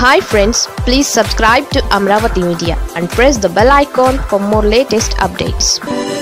hi friends please subscribe to Amaravati media and press the bell icon for more latest updates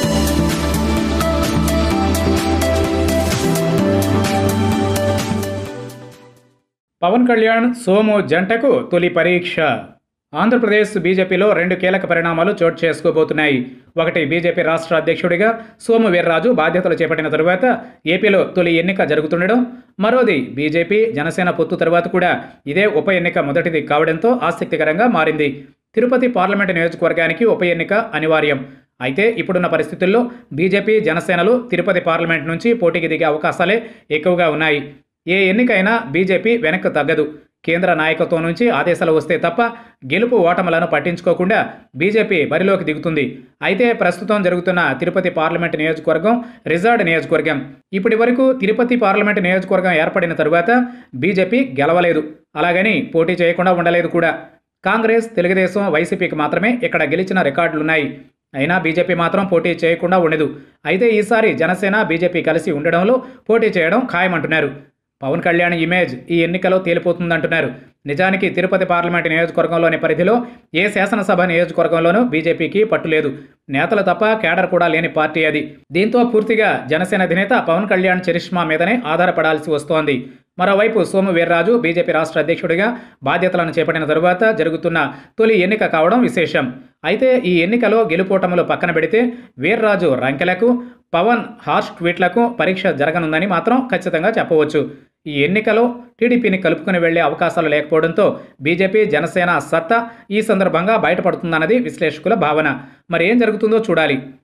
Pawan Kalyan Somu జంటకు తొలి పరీక్ష ఆంధ్రప్రదేశ్ బీజేపీలో రెండు కీలక పరిణామాలు చోటు చేసుకోబోతున్నాయి ఒకటి బీజేపీ రాష్ట్ర అధ్యక్షుడిగా సోము వీర్రాజు బాధ్యతలు చేపట్టిన తరువాత ఏపీలో తొలి ఎన్నిక జరుగుతుండడం మరోది బీజేపీ జనసేన పొత్తు తరువాత కూడా ఇదే ఉప ఎన్నిక మొదటిది కావడంతో ఆసక్తికరంగా మారింది తిరుపతి పార్లమెంటు నియోజకవర్గానికి ఉప ఎన్నిక అనివార్యం అయితే ఇప్పుడున్న పరిస్థితుల్లో బీజేపీ జనసేనలు తిరుపతి పార్లమెంట్ నుంచి పోటీకి దిగే అవకాశాలే ఎక్కువగా ఉన్నాయి ఏ ఎన్నికైనా బీజేపీ వెనక్కు తగ్గదు కేంద్ర నాయకత్వం నుంచి ఆదేశాలు వస్తే తప్ప గెలుపు ఓటములను పట్టించుకోకుండా బీజేపీ బరిలోకి దిగుతుంది అయితే ప్రస్తుతం జరుగుతున్న తిరుపతి పార్లమెంటు నియోజకవర్గం రిజర్వ్డ్ నియోజకవర్గం ఇప్పటి వరకు తిరుపతి పార్లమెంటు నియోజకవర్గం ఏర్పడిన తరువాత బీజేపీ గెలవలేదు అలాగని పోటీ చేయకుండా ఉండలేదు కూడా కాంగ్రెస్ తెలుగుదేశం వైసీపీకి మాత్రమే ఇక్కడ గెలిచిన రికార్డులున్నాయి అయినా బీజేపీ మాత్రం పోటీ చేయకుండా ఉండదు అయితే ఈసారి జనసేన బీజేపీ కలిసి ఉండడంలో పోటీ చేయడం ఖాయమంటున్నారు పవన్ కళ్యాణ్ ఇమేజ్ ఈ ఎన్నికలో తేలిపోతుందంటున్నారు నిజానికి తిరుపతి పార్లమెంటు నియోజకవర్గంలోని పరిధిలో ఏ శాసనసభ నియోజకవర్గంలోనూ బీజేపీకి పట్టులేదు నేతలు తప్ప కేడర్ కూడా లేని పార్టీ అది దీంతో పూర్తిగా జనసేన అధినేత పవన్ కళ్యాణ్ చరిష్మా మీదనే ఆధారపడాల్సి వస్తోంది మరోవైపు సోము వీర్రాజు బీజేపీ రాష్ట్ర అధ్యక్షుడిగా బాధ్యతలను చేపట్టిన తరువాత జరుగుతున్న తొలి ఎన్నిక కావడం విశేషం అయితే ఈ ఎన్నికలో గెలుపోటములు పక్కన పెడితే వీర్రాజు రంకెలకు పవన్ హార్ష్ ట్వీట్లకు పరీక్ష జరగనుందని మాత్రం ఖచ్చితంగా చెప్పవచ్చు ఈ ఎన్నికలో టీడీపీని కలుపుకుని వెళ్లే అవకాశాలు లేకపోవడంతో బీజేపీ జనసేన సత్తా ఈ సందర్భంగా బయటపడుతుందన్నది విశ్లేషకుల భావన మరి ఏం జరుగుతుందో చూడాలి